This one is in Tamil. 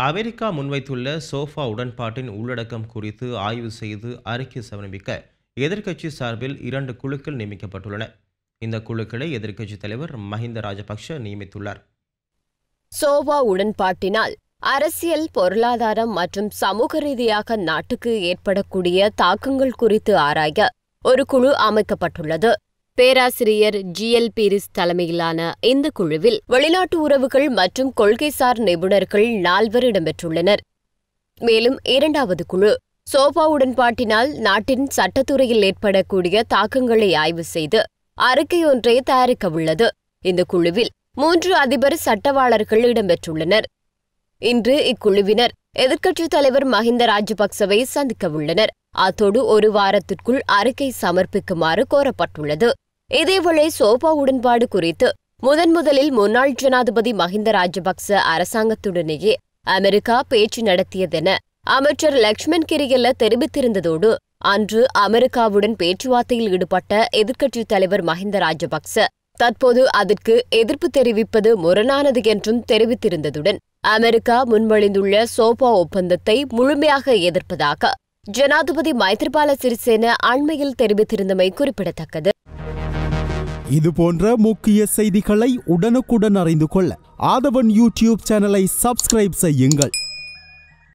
அமெரிக்கா முன்வைத்துள்ள சோஃபா உடன்பாட்டின் உள்ளடக்கம் குறித்து ஆய்வு செய்து அறிக்கை சமர்ப்பிக்க எதிர்க்கட்சி சார்பில் இரண்டு குழுக்கள் நியமிக்கப்பட்டுள்ளன இந்த குழுக்களை எதிர்க்கட்சித் தலைவர் மஹிந்த ராஜபக்ஷ நியமித்துள்ளார் சோவா உடன்பாட்டினால் அரசியல் பொருளாதாரம் மற்றும் சமூக ரீதியாக நாட்டுக்கு ஏற்படக்கூடிய தாக்கங்கள் குறித்து ஆராய ஒரு குழு அமைக்கப்பட்டுள்ளது பேராசிரியர் ஜி எல் பீரிஸ் தலைமையிலான இந்த குழுவில் வெளிநாட்டு உறவுகள் மற்றும் கொள்கைசார் நிபுணர்கள் நால்வர் இடம்பெற்றுள்ளனர் மேலும் இரண்டாவது குழு சோபா உடன்பாட்டினால் நாட்டின் சட்டத்துறையில் ஏற்படக்கூடிய தாக்கங்களை ஆய்வு செய்து அறிக்கை ஒன்றை தயாரிக்க உள்ளது இந்த குழுவில் மூன்று அதிபர் சட்டவாளர்கள் இடம்பெற்றுள்ளனர் இன்று இக்குழுவினர் எதிர்க்கட்சித் தலைவர் மஹிந்த ராஜபக்சவை சந்திக்க உள்ளனர் அத்தோடு ஒரு வாரத்திற்குள் அறிக்கை சமர்ப்பிக்குமாறு கோரப்பட்டுள்ளது இதேவேளை சோபா உடன்பாடு குறித்து முதன் முதலில் முன்னாள் ஜனாதிபதி மஹிந்த ராஜபக்ச அரசாங்கத்துடனேயே அமெரிக்கா பேச்சு நடத்தியதென அமைச்சர் லக்ஷ்மண் கிரியல்ல தெரிவித்திருந்ததோடு அன்று அமெரிக்காவுடன் பேச்சுவார்த்தையில் ஈடுபட்ட எதிர்க்கட்சித் தலைவர் மஹிந்த ராஜபக்ச தற்போது அதற்கு எதிர்ப்பு தெரிவிப்பது முரணானது என்றும் தெரிவித்திருந்ததுடன் அமெரிக்கா முன்மொழிந்துள்ள சோபா ஒப்பந்தத்தை முழுமையாக எதிர்ப்பதாக ஜனாதிபதி மைத்ரிபால சிறிசேன அண்மையில் தெரிவித்திருந்தமை குறிப்பிடத்தக்கது இது போன்ற முக்கிய செய்திகளை உடனுக்குடன் அறிந்து கொள்ள ஆதவன் யூடியூப் சேனலை சப்ஸ்கிரைப் செய்யுங்கள்